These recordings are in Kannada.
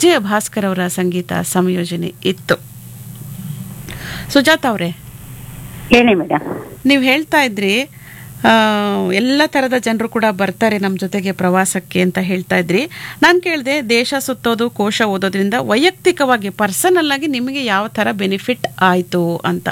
ವಿಜಯ ಭಾಸ್ಕರ್ ಅವರ ಸಂಗೀತ ಸಂಯೋಜನೆ ಇತ್ತು ಸುಜಾತ ಅವರೇ ಹೇಳಿ ಮೇಡಮ್ ನೀವು ಹೇಳ್ತಾ ಇದ್ರಿ ಆ, ಎಲ್ಲ ಥರದ ಜನರು ಕೂಡ ಬರ್ತಾರೆ ನಮ್ಮ ಜೊತೆಗೆ ಪ್ರವಾಸಕ್ಕೆ ಅಂತ ಹೇಳ್ತಾ ಇದ್ರಿ ನಾನು ಕೇಳಿದೆ ದೇಶ ಸುತ್ತೋದು ಕೋಶ ಓದೋದ್ರಿಂದ ವೈಯಕ್ತಿಕವಾಗಿ ಪರ್ಸನಲ್ ಆಗಿ ನಿಮಗೆ ಯಾವ ಥರ ಬೆನಿಫಿಟ್ ಆಯಿತು ಅಂತ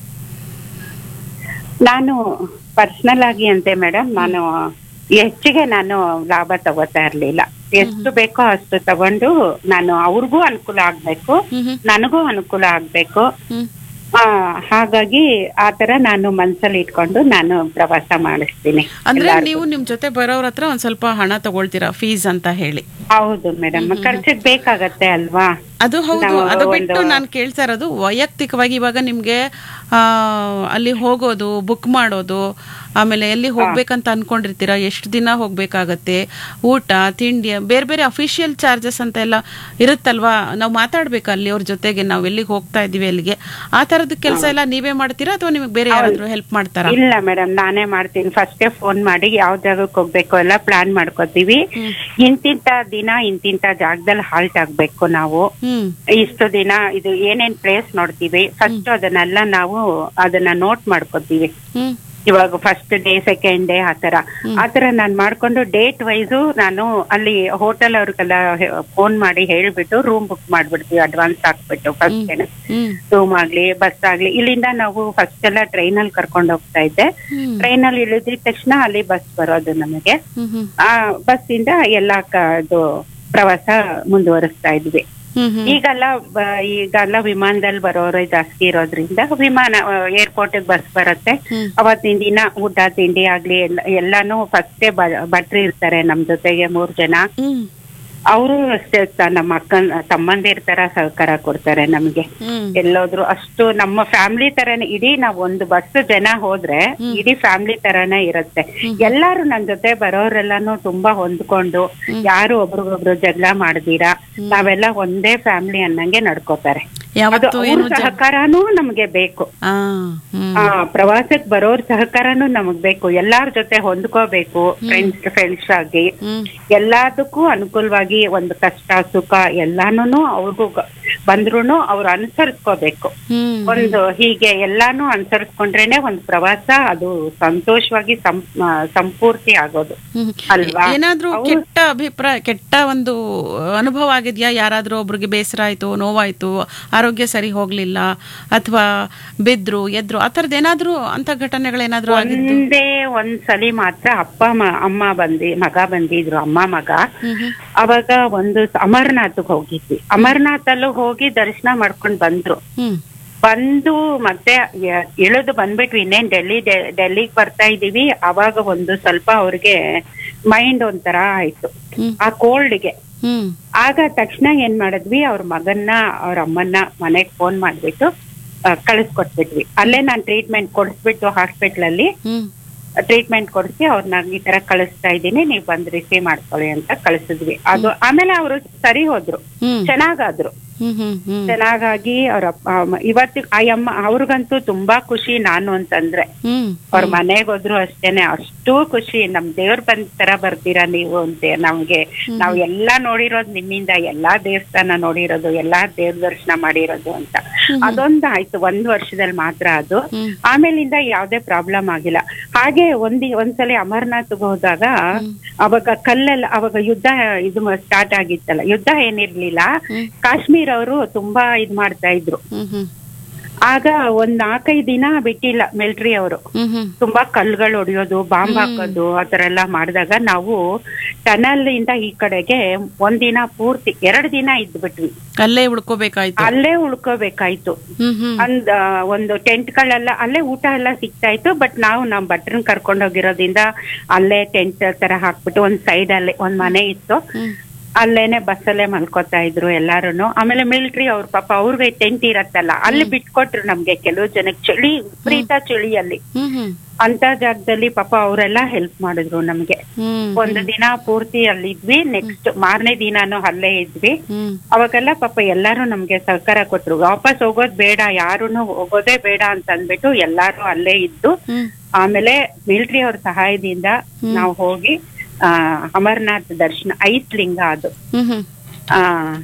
ನಾನು ಪರ್ಸನಲ್ ಆಗಿ ಅಂತೆ ಮೇಡಮ್ ನಾನು ಹೆಚ್ಚಿಗೆ ನಾನು ಲಾಭ ತಗೋತಾ ಇರ್ಲಿಲ್ಲ ಎಷ್ಟು ಬೇಕೋ ಅಷ್ಟು ತಗೊಂಡು ನಾನು ಅವ್ರಿಗೂ ಅನುಕೂಲ ಆಗ್ಬೇಕು ಹ್ಮ್ ನನಗೂ ಅನುಕೂಲ ಆಗ್ಬೇಕು ಹ್ಮ್ ಆ, ಹಾಗಾಗಿ ಆತರ ನಾನು ಮನ್ಸಲ್ಲಿ ಇಟ್ಕೊಂಡು ನಾನು ಪ್ರವಾಸ ಮಾಡಿಸ್ತೀನಿ ಅಂದ್ರೆ ಎಲ್ಲಾರ್ಗೂ. ನೀವು ನಿಮ್ ಜೊತೆ ಬರೋರ ಹತ್ರ ಒಂದ್ ಸ್ವಲ್ಪ ಹಣ ತಗೊಳ್ತೀರಾ ಫೀಸ್ ಅಂತ ಹೇಳಿ ಹೌದು ಮೇಡಮ್ ಖರ್ಚಿಗೆ ಬೇಕಾಗತ್ತೆ ಅಲ್ವಾ ಅದು ಹೌದು ನಾವು ಅದು ಬಿಟ್ಟು ಒಂದು- ನಾನು ಕೇಳ್ತಾ ಇರೋದು ವೈಯಕ್ತಿಕವಾಗಿ ಇವಾಗ ನಿಮ್ಗೆ ಆ, ಅಲ್ಲಿ ಹೋಗೋದು ಬುಕ್ ಮಾಡೋದು ಆಮೇಲೆ ಎಲ್ಲಿ ಹೋಗ್ಬೇಕಂತ ಅನ್ಕೊಂಡಿರ್ತೀರಾ ಎಷ್ಟು ದಿನ ಹೋಗ್ಬೇಕಾಗತ್ತೆ ಊಟ ತಿಂಡಿ ಬೇರೆ ಬೇರೆ ಅಫಿಷಿಯಲ್ ಚಾರ್ಜಸ್ ಅಂತ ಎಲ್ಲ ಇರುತ್ತಲ್ವಾ ನಾವು ಮಾತಾಡ್ಬೇಕು ಅಲ್ಲಿ ಅವ್ರ ಜೊತೆಗೆ ನಾವು ಎಲ್ಲಿಗೆ ಹೋಗ್ತಾ ಇದೀವಿ ಅಲ್ಲಿಗೆ ಆ ತರದ ಕೆಲಸ ಎಲ್ಲ ನೀವೇ ಮಾಡ್ತೀರಾ ಅಥವಾ ನಿಮಗೆ ಬೇರೆ ಯಾರಾದ್ರೂ ಹೆಲ್ಪ್ ಮಾಡ್ತಾರಾ ಇಲ್ಲ ಮೇಡಮ್ ನಾನೇ ಮಾಡ್ತೀನಿ ಫಸ್ಟೇ ಫೋನ್ ಮಾಡಿ ಯಾವ ಜಾಗಕ್ಕೆ ಹೋಗ್ಬೇಕು ಎಲ್ಲ ಪ್ಲಾನ್ ಮಾಡ್ಕೋತೀವಿ ಇಂತಿಂತ ದಿನ ಇಂತಿಂತ ಜಾಗದಲ್ಲಿ ಹಾಲ್ಟ್ ಆಗ್ಬೇಕು ನಾವು ಹ್ಮ್ ಇಷ್ಟು ದಿನ ಇದು ಏನೇನ್ ಪ್ಲೇಸ್ ನೋಡ್ತೀವಿ ಫಸ್ಟ್ ಅದನ್ನೆಲ್ಲ ನಾವು ಅದನ್ನ ನೋಟ್ ಮಾಡ್ಕೋತೀವಿ ಹ್ಮ್ ಇವಾಗ ಫಸ್ಟ್ ಡೇ ಸೆಕೆಂಡ್ ಡೇ ಆತರ ಆತರ ನಾನ್ ಮಾಡ್ಕೊಂಡು ಡೇಟ್ ವೈಸು ನಾನು ಅಲ್ಲಿ ಹೋಟೆಲ್ ಅವ್ರಿಗೆಲ್ಲ ಫೋನ್ ಮಾಡಿ ಹೇಳ್ಬಿಟ್ಟು ರೂಮ್ ಬುಕ್ ಮಾಡ್ಬಿಡ್ತೀವಿ ಅಡ್ವಾನ್ಸ್ ಹಾಕ್ಬಿಟ್ಟು ಫಸ್ಟ್ ಹ್ಮ್ ರೂಮ್ ಆಗ್ಲಿ ಬಸ್ ಆಗ್ಲಿ ಇಲ್ಲಿಂದ ನಾವು ಫಸ್ಟ್ ಎಲ್ಲ ಟ್ರೈನ್ ಅಲ್ಲಿ ಕರ್ಕೊಂಡು ಹೋಗ್ತಾ ಇದ್ದೆ ಹ್ಮ್ ಟ್ರೈನ್ ಅಲ್ಲಿ ಇಳಿದಿದ ತಕ್ಷಣ ಅಲ್ಲಿ ಬಸ್ ಬರೋದು ನಮಗೆ ಹ್ಮ್ ಹ್ಮ್ ಆ ಬಸ್ ಇಂದ ಎಲ್ಲಾ ಕ- ಇದು ಪ್ರವಾಸ ಮುಂದುವರಿಸ್ತಾ ಇದ್ವಿ ಹ್ಮ್ ಹ್ಮ್ ಈಗೆಲ್ಲ ಬ- ಈಗೆಲ್ಲ ವಿಮಾನದಲ್ಲಿ ಬರೋರು ಜಾಸ್ತಿ ಇರೋದ್ರಿಂದ ವಿಮಾನ ಏರ್ಪೋರ್ಟ್ ಬಸ್ ಬರುತ್ತೆ ಹ್ಮ್. ಅವತ್ತಿನ ದಿನ ಊಟ ತಿಂಡಿ ಆಗ್ಲಿ ಎಲ್ಲ ಎಲ್ಲಾನು ಫಸ್ಟೇ ಭಟ್ರು ಇರ್ತಾರೆ ನಮ್ ಜೊತೆಗೆ ಮೂರ್ ಜನ ಹ್ಮ್ ಅವರು ಅಷ್ಟೇ ತ- ನಮ್ಮ ಅಕ್ಕನ್ ತಮ್ಮಂದಿರ್ ತರ ಸಹಕಾರ ಕೊಡ್ತಾರೆ ನಮ್ಗೆ ಹ್ಮ್ ಎಲ್ಲೋದ್ರು ಅಷ್ಟು ನಮ್ಮ ಫ್ಯಾಮಿಲಿ ತರನೇ ಇಡೀ ನಾವ್ ಒಂದು ಬಸ್ ಜನ ಹೋದ್ರೆ ಇಡೀ ಫ್ಯಾಮಿಲಿ ತರಾನೇ ಇರುತ್ತೆ ಎಲ್ಲಾರು ನನ್ ಜೊತೆ ಬರೋರೆಲ್ಲಾನು ತುಂಬಾ ಹೊಂದ್ಕೊಂಡು ಯಾರು ಒಬ್ರಿಗೊಬ್ರು ಜಗಳ ಮಾಡ್ದಿರಾ ನಾವೆಲ್ಲ ಒಂದೇ ಫ್ಯಾಮಿಲಿ ಅನ್ನಂಗೆ ನಡ್ಕೋತಾರೆ ಅದು ಯಾವತ್ತೂ ಅವ್ರ ಏನು ಜ- ಸಹಕಾರನೂ ನಮ್ಗೆ ಬೇಕು ಆ ಹ್ಮ್ ಆ ಪ್ರವಾಸಕ್ ಬರೋರ್ ಸಹಕಾರನೂ ನಮಗ್ ಬೇಕು ಎಲ್ಲಾರ ಜೊತೆ ಹೊಂದ್ಕೋಬೇಕು ಫ್ರೆಂಡ್ಸ್ ಫ್ರೆಂಡ್ಸ್ ಆಗಿ ಹ್ಮ್ ಎಲ್ಲದಕ್ಕೂ ಅನುಕೂಲವಾಗಿ ಒಂದು ಕಷ್ಟ ಸುಖ ಎಲ್ಲಾನು ಅವ್ರಿಗೂ ಬಂದ್ರೂನು ಅವ್ರು ಅನುಸರಿಸ್ಕೋಬೇಕು ಹ್ಮ್ ಒಂದು ಹೀಗೆ ಎಲ್ಲಾನು ಅನುಸರಿಸ್ಕೊಂಡ್ರೇನೆ ಒಂದು ಪ್ರವಾಸ ಅದು ಸಂತೋಷವಾಗಿ ಸಂ- ಆ, ಸಂಪೂರ್ತಿ ಆಗೋದು ಹ್ಮ್. ಅಲ್ವಾ? ಏನಾದ್ರೂ ಅವ್ರು- ಕೆಟ್ಟ ಅಭಿಪ್ರಾಯ ಕೆಟ್ಟ ಒಂದು ಅನುಭವ ಆಗಿದ್ಯಾ ಯಾರಾದ್ರೂ ಒಬ್ರಿಗೆ ಬೇಸರ ಆಯ್ತು ನೋವಾಯ್ತು ಆರೋಗ್ಯ ಸರಿ ಹೋಗ್ಲಿಲ್ಲ ಅಥವಾ ಬಿದ್ರು ಎದ್ರು ಆ ಥರದ್ದು ಏನಾದ್ರೂ ಅಂತ ಘಟನೆಗಳೇನಾದ್ರೂ ಆಗಿದ್ದು ಒಂದೇ ಒಂದ್ ಸಲಿ ಮಾತ್ರ ಅಪ್ಪ ಮ- ಅಮ್ಮ ಬಂದಿ ಮಗ ಬಂದಿದ್ರು ಅಮ್ಮ ಮಗ ಹ್ಮ್ ಹ್ಮ್ ಅವಾಗ ಒಂದು ಅಮರ್ನಾಥ್ಗೆ ಹೋಗಿದ್ವಿ ಅಮರ್ನಾಥ್ ಅಲ್ಲೂ ಹೋಗಿ ದರ್ಶನ ಮಾಡ್ಕೊಂಡ್ ಬಂದ್ರು ಹ್ಮ್ ಬಂದು ಮತ್ತೆ ಯ- ಇಳಿದು ಬಂದ್ಬಿಟ್ವಿ ಇನ್ನೇನ್ ಡೆಲ್ಲಿ ಡೆಲ್ಲಿಗೆ ಬರ್ತಾ ಇದೀವಿ ಅವಾಗ ಒಂದು ಸ್ವಲ್ಪ ಅವ್ರಿಗೆ ಮೈಂಡ್ ಒಂಥರ ಆಯ್ತು ಹ್ಮ್. ಆ ಕೋಲ್ಡ್ಗೆ ಹ್ಮ್ ಆಗ ತಕ್ಷಣ ಏನ್ ಮಾಡಿದ್ವಿ ಅವ್ರ ಮಗನ್ನ ಅವ್ರ ಅಮ್ಮನ್ನ ಮನೆಗ್ ಫೋನ್ ಮಾಡ್ಬಿಟ್ಟು ಆ, ಕಳಿಸ್ಕೊಟ್ಬಿಟ್ವಿ ಅಲ್ಲೇ ನಾನ್ ಟ್ರೀಟ್ಮೆಂಟ್ ಕೊಡಿಸ್ಬಿಟ್ಟು ಹಾಸ್ಪಿಟ್ಲ್ ಅಲ್ಲಿ ಹ್ಮ್ ಟ್ರೀಟ್ಮೆಂಟ್ ಕೊಡಿಸಿ ಅವ್ರನ್ನ ಈ ತರ ಕಳಿಸ್ತಾ ಇದ್ದೀನಿ ನೀವ್ ಬಂದ್ ರಿಸೀವ್ ಮಾಡ್ಕೊಳ್ಳಿ ಅಂತ ಕಳಿಸಿದ್ವಿ ಅದು ಆಮೇಲೆ ಅವರು ಸರಿ ಹೋದ್ರು ಹ್ಮ್ ಚೆನ್ನಾಗಾದ್ರು ಹ್ಮ್ ಹ್ಮ್ ಹ್ಮ್ ಚೆನ್ನಾಗಾಗಿ ಅವ್ರ ಅಪ್ಪ ಅಮ್ಮ ಇವತ್ತು ಆ ಅಮ್ಮ ಅವ್ರಿಗಂತೂ ತುಂಬಾ ಖುಷಿ ನಾನು ಅಂತಂದ್ರೆ ಹ್ಮ್ ಅವ್ರ ಮನೆಗ್ ಹೋದ್ರು ಅಷ್ಟೇನೆ ಅಷ್ಟೂ ಖುಷಿ ನಮ್ ದೇವ್ರ ಬಂದ ತರ ಬರ್ತೀರಾ ನೀವು ಅಂತ ನಮ್ಗೆ ನಾವ್ ಎಲ್ಲಾ ನೋಡಿರೋದು ನಿಮ್ಮಿಂದ ಎಲ್ಲಾ ದೇವಸ್ಥಾನ ನೋಡಿರೋದು ಎಲ್ಲಾ ದೇವ್ರ ದರ್ಶನ ಮಾಡಿರೋದು ಅಂತ ಅದೊಂದು ಆಯ್ತು ಒಂದ್ ವರ್ಷದಲ್ಲಿ ಮಾತ್ರ ಅದು ಹ್ಮ್. ಆಮೇಲಿಂದ ಯಾವ್ದೇ ಪ್ರಾಬ್ಲಮ್ ಆಗಿಲ್ಲ ಹಾಗೆ ಒಂದಿ ಒಂದ್ಸಲಿ ಅಮರ್ನಾಥ್ಗೆ ಹೋದಾಗ ಅವಾಗ ಕಲ್ಲೆಲ್ಲ ಅವಾಗ ಯುದ್ಧ ಇದು ಸ್ಟಾರ್ಟ್ ಆಗಿತ್ತಲ್ಲ ಯುದ್ಧ ಏನಿರ್ಲಿಲ್ಲ ಕಾಶ್ಮೀರ್ ಅವರು ತುಂಬಾ ಇದ್ ಮಾಡ್ತಾ ಇದ್ರು ಹ್ಮ್ ಹ್ಮ್ ಆಗ ಒಂದ್ ನಾಲ್ಕೈದು ದಿನ ಬಿಟ್ಟಿಲ್ಲ ಮಿಲಿಟರಿ ಅವರು ಹ್ಮ್ ಹ್ಮ್ ತುಂಬಾ ಕಲ್ಗಳು ಹೊಡಿಯೋದು ಬಾಂಬ್ ಹಾಕೋದು ಆತರ ಎಲ್ಲ ಮಾಡಿದಾಗ ನಾವು ಟನಲ್ ಇಂದ ಈ ಕಡೆಗೆ ಒಂದಿನ ಪೂರ್ತಿ ಎರಡ್ ದಿನ ಇದ್ಬಿಟ್ವಿ ಅಲ್ಲೇ ಉಳ್ಕೋಬೇಕಾಯ್ತು ಅಲ್ಲೇ ಉಳ್ಕೋಬೇಕಾಯ್ತು ಹ್ಮ್ ಹ್ಮ್ ಅಂದ್ ಆ, ಒಂದು ಟೆಂಟ್ ಗಳೆಲ್ಲ ಅಲ್ಲೇ ಊಟ ಎಲ್ಲ ಸಿಗ್ತಾ ಇತ್ತು ಬಟ್ ನಾವು ನಮ್ ಭಟ್ರನ್ ಕರ್ಕೊಂಡ್ ಹೋಗಿರೋದ್ರಿಂದ ಅಲ್ಲೇ ಟೆಂಟ್ ತರ ಹಾಕ್ಬಿಟ್ಟು ಒಂದ್ ಸೈಡ್ ಅಲ್ಲೇ ಒಂದ್ ಮನೆ ಇತ್ತು ಹ್ಮ್ ಅಲ್ಲೇನೆ ಬಸ್ಸಲ್ಲೇ ಮಲ್ಕೋತಾ ಇದ್ರು ಎಲ್ಲಾರುನು ಆಮೇಲೆ ಮಿಲಿಟರಿ ಅವ್ರ ಪಾಪ ಅವ್ರಿಗೆ ಟೆಂಟ್ ಇರತ್ತಲ್ಲ ಅಲ್ಲಿ ಬಿಟ್ಕೊಟ್ರು ನಮ್ಗೆ ಕೆಲವು ಜನಕ್ಕೆ ಚಳಿ ವಿಪರೀತ ಚಳಿ ಅಲ್ಲಿ ಹ್ಮ್ ಹ್ಮ್ ಅಂತ ಜಾಗದಲ್ಲಿ ಪಾಪ ಅವರೆಲ್ಲ ಹೆಲ್ಪ್ ಮಾಡಿದ್ರು ನಮ್ಗೆ ಹ್ಮ್ ಒಂದು ದಿನ ಪೂರ್ತಿ ಅಲ್ಲಿದ್ವಿ ನೆಕ್ಸ್ಟ್ ಮಾರನೇ ದಿನಾನು ಅಲ್ಲೇ ಇದ್ವಿ ಹ್ಮ್ ಅವಾಗೆಲ್ಲ ಪಾಪ ಎಲ್ಲಾರು ನಮ್ಗೆ ಸಹಕಾರ ಕೊಟ್ರು ವಾಪಸ್ ಹೋಗೋದ್ ಬೇಡ ಯಾರುನು ಹೋಗೋದೇ ಬೇಡ ಅಂತ ಅಂದ್ಬಿಟ್ಟು ಎಲ್ಲಾರು ಅಲ್ಲೇ ಇದ್ದು ಹ್ಮ್ ಆಮೇಲೆ ಮಿಲಿಟರಿ ಅವ್ರ ಸಹಾಯದಿಂದ ನಾವು ಹೋಗಿ ಆ ಅಮರ್ನಾಥ್ ದರ್ಶನ ಐತ್ ಲಿಂಗ ಅದು ಹ್ಮ್ ಹ್ಮ್ ಆ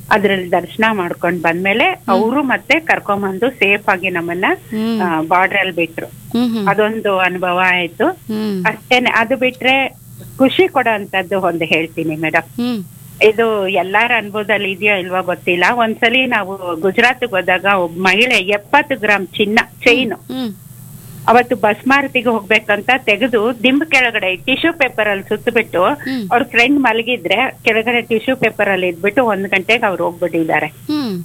ಅದ್ರಲ್ಲಿ ದರ್ಶನ ಮಾಡ್ಕೊಂಡ್ ಬಂದ್ಮೇಲೆ ಅವರು ಮತ್ತೆ ಕರ್ಕೊಂಬಂದು ಸೇಫ್ ಆಗಿ ನಮ್ಮನ್ನ ಹ್ಮ್ ಬಾರ್ಡರ್ ಅಲ್ಲಿ ಬಿಟ್ರು ಹ್ಮ್ ಹ್ಮ್ ಅದೊಂದು ಅನುಭವ ಆಯ್ತು ಹ್ಮ್ ಅಷ್ಟೇನೆ ಅದು ಬಿಟ್ರೆ ಖುಷಿ ಕೊಡೋ ಅಂತದ್ದು ಒಂದು ಹೇಳ್ತೀನಿ ಮೇಡಮ್ ಹ್ಮ್ ಇದು ಎಲ್ಲಾರ ಅನುಭವದಲ್ಲಿ ಇದೆಯೋ ಇಲ್ವೋ ಗೊತ್ತಿಲ್ಲ ಒಂದ್ಸಲಿ ನಾವು ಗುಜರಾತ್ಗೆ ಹೋದಾಗ ಒಬ್ಬ ಮಹಿಳೆ ಎಪ್ಪತ್ತು ಗ್ರಾಮ್ ಚಿನ್ನ ಚೈನ್ ಹ್ಮ್ ಅವತ್ತು ಬಸ್ ಮಾರುತಿಗೆ ಹೋಗ್ಬೇಕಂತ ತೆಗೆದು ದಿಂಬ್ ಕೆಳಗಡೆ ಟಿಶ್ಯೂ ಪೇಪರ್ ಅಲ್ಲಿ ಸುತ್ತಬಿಟ್ಟು ಹ್ಮ್. ಅವ್ರ ಫ್ರೆಂಡ್ ಮಲಗಿದ್ರೆ ಕೆಳಗಡೆ ಟಿಶ್ಯೂ ಪೇಪರ್ ಅಲ್ಲಿ ಇದ್ಬಿಟ್ಟು ಒಂದ್ ಗಂಟೆಗೆ ಅವ್ರು ಹೋಗ್ಬಿಟ್ಟಿದ್ದಾರೆ ಹ್ಮ್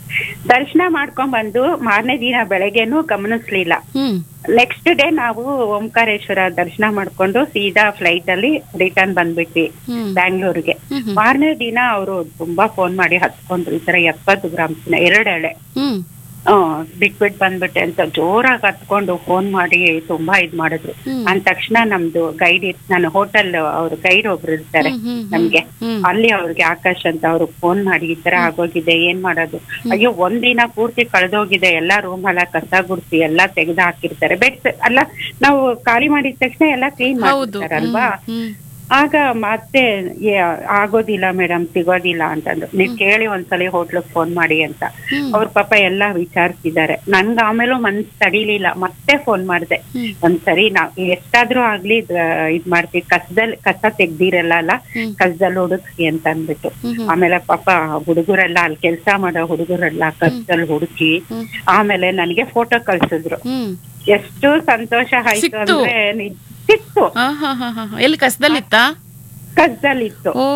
ದರ್ಶನ ಮಾಡ್ಕೊಂಡ್ ಬಂದು ಮಾರನೇ ದಿನ ಬೆಳಗ್ಗೆನೂ ಗಮನಿಸ್ಲಿಲ್ಲ ಹ್ಮ್ ನೆಕ್ಸ್ಟ್ ಡೇ ನಾವು ಓಂಕಾರೇಶ್ವರ ದರ್ಶನ ಮಾಡ್ಕೊಂಡು ಸೀದಾ ಫ್ಲೈಟ್ ಅಲ್ಲಿ ರಿಟರ್ನ್ ಬಂದ್ಬಿಟ್ವಿ ಹ್ಮ್ ಬ್ಯಾಂಗ್ಳೂರ್ಗೆ ಹ್ಮ್ ಹ್ಮ್ ಮಾರನೇ ದಿನ ಅವರು ತುಂಬಾ ಫೋನ್ ಮಾಡಿ ಹತ್ಕೊಂಡ್ರು ಈ ತರ ಎಪ್ಪತ್ತು ಗ್ರಾಮ್ ಚಿನ್ನ ಎರಡು ಎಳೆ ಹ್ಮ್ ಹ್ಮ್ ಬಿಟ್ಬಿಟ್ ಬಂದ್ಬಿಟ್ಟೆ ಅಂತ ಜೋರಾಗಿ ಹತ್ಕೊಂಡು ಫೋನ್ ಮಾಡಿ ತುಂಬಾ ಇದ್ ಮಾಡಿದ್ರು ಹ್ಮ್. ಅಂದ ತಕ್ಷಣ ನಮ್ದು ಗೈಡ್ ನಾನು ಹೋಟೆಲ್ ಅವ್ರ ಗೈಡ್ ಒಬ್ರು ಇರ್ತಾರೆ ಹ್ಮ್, ಹ್ಮ್, ಹ್ಮ್. ನಮ್ಗೆ ಹ್ಮ್. ಅಲ್ಲಿ ಅವ್ರಿಗೆ ಆಕಾಶ್ ಅಂತ ಅವ್ರು ಫೋನ್ ಮಾಡಿ ಈ ತರ ಆಗೋಗಿದೆ ಏನ್ ಮಾಡೋದು ಅಯ್ಯೋ ಒಂದಿನ ಪೂರ್ತಿ ಕಳೆದೋಗಿದೆ ಎಲ್ಲಾ ರೂಮ್ ಎಲ್ಲ ಕಸ ಗುಡ್ಸಿ ಎಲ್ಲಾ ತೆಗೆದು ಹಾಕಿರ್ತಾರೆ ಬೆಡ್ ಅಲ್ಲ ನಾವು ಖಾಲಿ ಮಾಡಿದ ತಕ್ಷಣ ಎಲ್ಲಾ ಕ್ಲೀನ್ ಹೌದು ಮಾಡ್ತಾರಲ್ವಾ ಹ್ಮ್ ಆಗ ಮತ್ತೆ ಏ, ಆಗೋದಿಲ್ಲ ಮೇಡಮ್ ಸಿಗೋದಿಲ್ಲ ಅಂತಂದ್ರು ನೀವ್ ಕೇಳಿ ಒಂದ್ಸಲಿ ಹೋಟ್ಲಿಗೆ ಫೋನ್ ಮಾಡಿ ಅಂತ ಹ್ಮ್. ಅವ್ರ ಪಾಪ ಎಲ್ಲಾ ವಿಚಾರಿಸಿದ್ದಾರೆ ನನ್ಗ ಆಮೇಲೂ ಮನ್ಸ್ ತಡಿಲಿಲ್ಲ ಮತ್ತೆ ಫೋನ್ ಮಾಡ್ದೆ ಹ್ಮ್. ಒಂದ್ಸರಿ ನಾವ್ ಎಷ್ಟಾದ್ರೂ ಆಗ್ಲಿ ಇದ್ ಇದ್ ಮಾಡ್ತೀವಿ ಕಸದಲ್ಲಿ ಕಸ ತೆಗ್ದಿರಲ್ಲ ಅಲ್ಲ ಹ್ಮ್. ಕಸದಲ್ಲಿ ಹುಡುಕ್ಸಿ ಅಂತ ಅಂದ್ಬಿಟ್ಟು ಹ್ಮ್ ಹ್ಮ್. ಆಮೇಲೆ ಪಾಪ ಹುಡುಗರೆಲ್ಲ ಅಲ್ಲಿ ಕೆಲ್ಸ ಮಾಡೋ ಹುಡುಗರೆಲ್ಲ ಕಸದಲ್ಲಿ ಹುಡುಕಿ ಹ್ಮ್. ಆಮೇಲೆ ನನಗೆ ಫೋಟೋ ಕಳ್ಸಿದ್ರು ಹ್ಮ್ ಎಷ್ಟು ಸಂತೋಷ ಆಯ್ತು ಸಿಕ್ತು? ಅಂದ್ರೆ ನಿಜ ಸಿಕ್ತು ಆ, ಹಾ ಹಾ ಹಾ ಎಲ್ಲಿ ಕಸದಲ್ಲಿತ್ತಾ ಕಸದಲ್ಲಿತ್ತು ಓ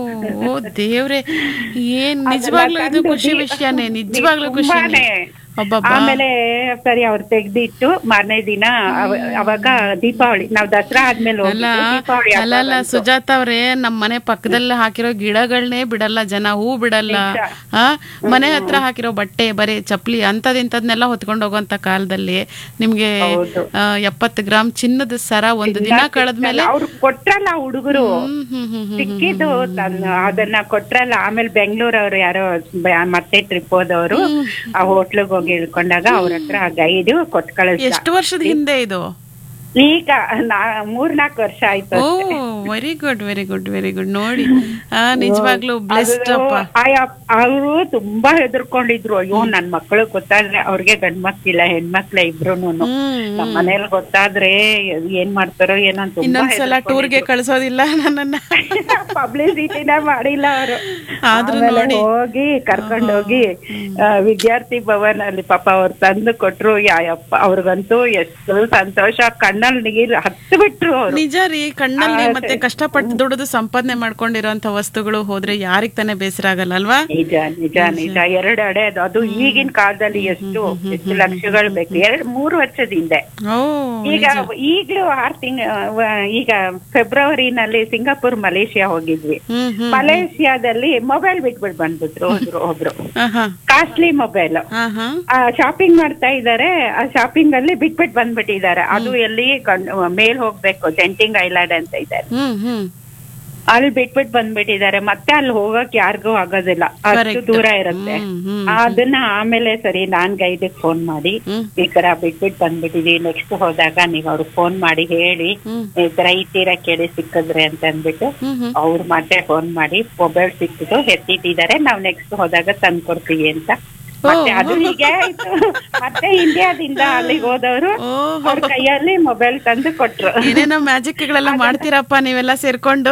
ಓ ದೇವ್ರೆ ಏನ್ ನಿಜವಾಗ್ಲೂ ಇದು ಖುಷಿ ವಿಷಯನೇ ನಿಜವಾಗ್ಲೂ ಖುಷಿನೇ ಅಬ್ಬಬ್ಬಾ ಆಮೇಲೆ ಸರಿ ಅವ್ರು ತೆಗ್ದಿಟ್ಟು ಮಾರನೇ ದಿನ ಅವ- ಅವಾಗ ದೀಪಾವಳಿ ನಾವ್ ದಸರಾ ಆದ್ಮೇಲೆ ಅಲ್ಲ ಹೋಗಿದ್ದು, ದೀಪಾವಳಿ ಹಬ್ಬ ಅಲ್ಲ ಅಲ್ಲ ಬಂತು. ಸುಜಾತ ಅವ್ರೆ ನಮ್ ಮನೆ ಪಕ್ಕದಲ್ಲಿ ಹಾಕಿರೋ ಗಿಡಗಳನ್ನೇ ಬಿಡಲ್ಲ ಜನ ಹೂ ಬಿಡಲ್ಲ ನಿಜ. ಆ ಮನೆ ಹತ್ರ ಹಾಕಿರೋ ಬಟ್ಟೆ ಬರೀ ಚಪ್ಲಿ ಅಂತದಿಂತದ್ನೆಲ್ಲ ಹೊತ್ಕೊಂಡು ಹೋಗುವಂತ ಕಾಲದಲ್ಲಿ ನಿಮ್ಗೆ ಹೌದು. ಆ, ಎಪ್ಪತ್ತು ಗ್ರಾಮ್ ಚಿನ್ನದ ಸರ ಒಂದು ದಿನ ಕಳೆದ್ಮೇಲೆ ಅವ್ರು ಕೊಟ್ರಲ್ಲ ಹುಡುಗರು ಹ್ಮ್ ಹ್ಮ್ ಹ್ಮ್ ಹ್ಮ್ ಸಿಕ್ಕಿದ್ದು ತನ್ನ ಅದನ್ನ ಕೊಟ್ರಲ್ಲ ಆಮೇಲೆ ಬೆಂಗಳೂರವ್ರು ಯಾರೋ ಬ- ಮತ್ತೆ ಟ್ರಿಪ್ ಹೋದವರು ಆ ಹೋಟ್ಲಿಗೆ ಹೋಗಿ ಇಳ್ಕೊಂಡಾಗ ಅವ್ರ ಹತ್ರ ಗೈಡ್ ಕೊಟ್ ಕಳಿಸ್ದ ಎಷ್ಟು ವರ್ಷದ ಹಿಂದೆ ಇದು ಈಗ ನಾ ಮೂರ್ನಾಲ್ಕು ವರ್ಷ ಆಯ್ತು oh very good very good very good ನೋಡಿ ಆ ನಿಜವಾಗ್ಲೂ ಬ್ಲೆಸ್ಡ್ ಅಪ್ಪ ಅವರು ತುಂಬಾ ಹೆದರ್ಕೊಂಡಿದ್ರು ಅಯ್ಯೋ ನನ್ ಮಕ್ಕಳು ಗೊತ್ತಾದ್ರೆ ಅವ್ರಿಗೆ ಗಂಡ್ ಮಕ್ಳಿಲ್ಲ ಹೆಣ್ಮಕ್ಳ ಇಬ್ರುನು ಹ್ಮ್ ನಮ್ಮ ಮನೇಲಿ ಗೊತ್ತಾದ್ರೆ ಏನ್ ಮಾಡ್ತಾರೋ ಏನೋ ಅಂತ ತುಂಬಾ ಇನ್ನೊಂದ್ಸಲ ಟೂರ್ಗೆ ಕಳ್ಸೋದಿಲ್ಲ ನನ್ನನ್ನ ಪಬ್ಲಿಸಿಟಿನ ಮಾಡಿಲ್ಲ ಅವರು ಆದ್ರೂ ನೋಡಿ. ಹೋಗಿ ಕರ್ಕೊಂಡ್ ಹೋಗಿ ಆ, ವಿದ್ಯಾರ್ಥಿ ಭವನ್ ಅಲ್ಲಿ ಪಾಪ ಅವ್ರು ತಂದು ಕೊಟ್ರು ಯಪ್ಪ ಅವ್ರಿಗಂತೂ ಎಷ್ಟು ಸಂತೋಷ ಕಣ್ಣಲ್ಲಿ ನೀರು ಹತ್ತು ಬಿಟ್ರು ಅವ್ರು ನಿಜ ರೀ ಕಣ್ಣಲ್ಲಿ ಮತ್ತೆ ಕಷ್ಟಪಟ್ಟು ದುಡಿದು ಸಂಪಾದನೆ ಮಾಡ್ಕೊಂಡಿರೋಂತ ವಸ್ತುಗಳು ಹೋದ್ರೆ ಯಾರಿಗ್ ತಾನೇ ಬೇಸರ ಆಗಲ್ಲ ಅಲ್ವಾ ನಿಜ ನಿಜ ನಿಜ ಎರಡು ಅಡೆ ಅದು ಅದು ಈಗಿನ ಕಾಲದಲ್ಲಿ ಎಷ್ಟು ಎಷ್ಟು ಲಕ್ಷಗಳು ಬೇಕು ಎರಡ್ ಮೂರು ವರ್ಷದ ಹಿಂದೆ ಓ ಈಗ ಈಗ್ಲೂ ಆರ್ ತಿಂಗ್ ಈಗ ಫೆಬ್ರವರಿನಲ್ಲಿ ಸಿಂಗಾಪುರ್ ಮಲೇಷಿಯಾ ಹೋಗಿದ್ವಿ ಹ್ಮ್ ಹ್ಮ್ ಮಲೇಷಿಯಾದಲ್ಲಿ ಮೊಬೈಲ್ ಬಿಟ್ಬಿಟ್ಟು ಬಂದ್ಬಿಟ್ರು ಹೋದ್ರು ಒಬ್ರು ಆಹಾ ಕಾಸ್ಟ್ಲಿ ಮೊಬೈಲ್ ಆಹಾ ಶಾಪಿಂಗ್ ಮಾಡ್ತಾ ಇದ್ದಾರೆ ಆ ಶಾಪಿಂಗ್ ಅಲ್ಲಿ ಬಿಟ್ಬಿಟ್ಟು ಬಂದ್ಬಿಟ್ಟಿದ್ದಾರೆ ಅದು ಎಲ್ಲಿ ಕಣ್- ಮೇಲ್ ಹೋಗ್ಬೇಕು ಜೆಂಟಿಂಗ್ ಐಲ್ಯಾಂಡ್ ಅಂತ ಇದ್ದಾರೆ ಹ್ಮ್ ಹ್ಮ್ ಅಲ್ಲಿ ಬಿಟ್ಬಿಟ್ಟು ಬಂದ್ಬಿಟ್ಟಿದ್ದಾರೆ ಮತ್ತೆ ಅಲ್ಲಿ ಹೋಗಕ್ ಯಾರಿಗೂ ಆಗೋದಿಲ್ಲ ಅಷ್ಟು Correct. ದೂರ ಇರುತ್ತೆ ಹ್ಮ್, ಹ್ಮ್, ಅದನ್ನ ಆಮೇಲೆ ಸರಿ ನಾನ್ ಗೈಡ್ ಫೋನ್ ಮಾಡಿ ಹ್ಮ್. ಈ ತರ ಬಿಟ್ಬಿಟ್ಟು ಬಂದ್ಬಿಟ್ಟಿದೀವಿ ನೆಕ್ಸ್ಟ್ ಹೋದಾಗ ನೀವ್ ಅವ್ರಿಗೆ ಫೋನ್ ಮಾಡಿ ಹೇಳಿ ಹ್ಮ್. ಈ ತರ ಈ ತೀರ ಕೇಳಿ ಸಿಕ್ಕಿದ್ರೆ ಅಂತ ಅಂದ್ಬಿಟ್ಟು ಹ್ಮ್ ಹ್ಮ್ ಅವ್ರು ಮತ್ತೆ ಫೋನ್ ಮಾಡಿ ಮೊಬೈಲ್ ಸಿಕ್ಕಿದ್ದು ಎತ್ತಿಟ್ಟಿದ್ದಾರೆ ನಾವ್ ನೆಕ್ಸ್ಟ್ ಹೋದಾಗ ತಂದ್ ಕೊಡ್ತೀವಿ ಅಂತ ಮತ್ತೆ ಅದು ಹೀಗೆ ಆಯ್ತು ಮತ್ತೆ ಇಂಡಿಯಾದಿಂದ ಅಲ್ಲಿಗೆ ಹೋದವರು ಓಹೋ ಅವ್ರ ಕೈಯಲ್ಲಿ ಮೊಬೈಲ್ ತಂದು ಕೊಟ್ರು ಏನೇನೋ ಮ್ಯಾಜಿಕ್ಗಳೆಲ್ಲ ಮಾಡ್ತೀರಪ್ಪ ನೀವೆಲ್ಲ ಸೇರ್ಕೊಂಡು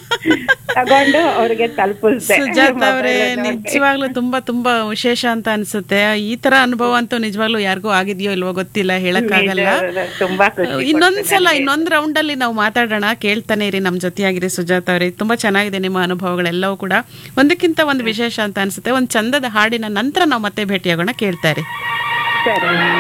ತಗೊಂಡು ಅವ್ರಿಗೆ ತಲುಪಿಸ್ದೆ ಸುಜಾತ ಅವರೇ ನಿಜವಾಗ್ಲೂ ತುಂಬಾ ತುಂಬಾ ವಿಶೇಷ ಅಂತ ಅನ್ಸುತ್ತೆ ಈ ತರ ಅನುಭವ ಅಂತೂ ನಿಜವಾಗ್ಲೂ ಯಾರಿಗೂ ಆಗಿದೆಯೋ ಇಲ್ವೋ ಗೊತ್ತಿಲ್ಲ ಹೇಳಕ್ಕಾಗಲ್ಲ ತುಂಬಾ ಖುಷಿ ಇನ್ನೊಂದ್ಸಲ ಇನ್ನೊಂದ್ ರೌಂಡ್ ಅಲ್ಲಿ ನಾವು ಮಾತಾಡೋಣ ಕೇಳ್ತಾನೆ ಇರಿ ನಮ್ ಜೊತೆಯಾಗಿರಿ ಸುಜಾತ ಅವರೇ ತುಂಬಾ ಚೆನ್ನಾಗಿದೆ ನಿಮ್ಮ ಅನುಭವಗಳೆಲ್ಲವೂ ಕೂಡ ಒಂದಕ್ಕಿಂತ ಒಂದು ವಿಶೇಷ ಅಂತ ಅನ್ಸುತ್ತೆ ಒಂದ್ ಚಂದದ ಹಾಡಿನ ನಂತರ ನಾವು ಮತ್ತೆ ಭೇಟಿಯಾಗೋಣ ಕೇಳ್ತಾರೆ ಸರಿ